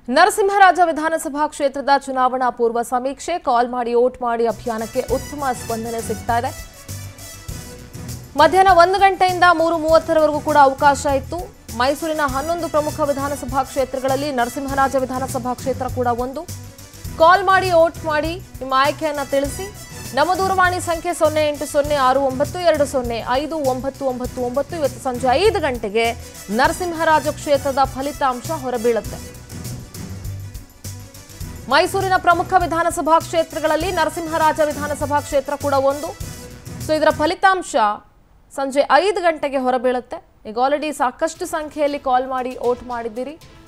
ನರಸಿಂಹರಾಜ ವಿಧಾನಸಭಾ ಕ್ಷೇತ್ರದ ಚುನಾವಣಾ ಪೂರ್ವ ಸಮೀಕ್ಷೆ ಕಾಲ್ ಮಾಡಿ ಓಟ್ ಮಾಡಿ ಅಭಿಯಾನಕ್ಕೆ ಉತ್ತಮ ಸ್ಪಂದನೆ ಸಿಗ್ತಾ ಇದೆ ಮಧ್ಯಾಹ್ನ ಒಂದು ಗಂಟೆಯಿಂದ ಮೂರು ಮೂವತ್ತರವರೆಗೂ ಕೂಡ ಅವಕಾಶ ಇತ್ತು ಮೈಸೂರಿನ ಹನ್ನೊಂದು ಪ್ರಮುಖ ವಿಧಾನಸಭಾ ಕ್ಷೇತ್ರಗಳಲ್ಲಿ ನರಸಿಂಹರಾಜ ವಿಧಾನಸಭಾ ಕ್ಷೇತ್ರ ಕೂಡ ಒಂದು ಕಾಲ್ ಮಾಡಿ ಓಟ್ ಮಾಡಿ ನಿಮ್ಮ ಆಯ್ಕೆಯನ್ನ ತಿಳಿಸಿ ನಮ್ಮ ದೂರವಾಣಿ ಸಂಖ್ಯೆ ಸೊನ್ನೆ ಎಂಟು ಸೊನ್ನೆ ಆರು ಒಂಬತ್ತು ಎರಡು ಸೊನ್ನೆ ಐದು ಒಂಬತ್ತು ಒಂಬತ್ತು ಒಂಬತ್ತು ಇವತ್ತು ಸಂಜೆ ಐದು ಗಂಟೆಗೆ ನರಸಿಂಹರಾಜ ಕ್ಷೇತ್ರದ ಫಲಿತಾಂಶ ಹೊರಬೀಳುತ್ತೆ ಮೈಸೂರಿನ ಪ್ರಮುಖ ವಿಧಾನಸಭಾ ಕ್ಷೇತ್ರಗಳಲ್ಲಿ ನರಸಿಂಹರಾಜ ವಿಧಾನಸಭಾ ಕ್ಷೇತ್ರ ಕೂಡ ಒಂದು ಸೊ ಇದರ ಫಲಿತಾಂಶ ಸಂಜೆ ಐದು ಗಂಟೆಗೆ ಹೊರಬೀಳುತ್ತೆ ಈಗ ಆಲ್ರೆಡಿ ಸಾಕಷ್ಟು ಸಂಖ್ಯೆಯಲ್ಲಿ ಕಾಲ್ ಮಾಡಿ ಓಟ್ ಮಾಡಿದ್ದೀರಿ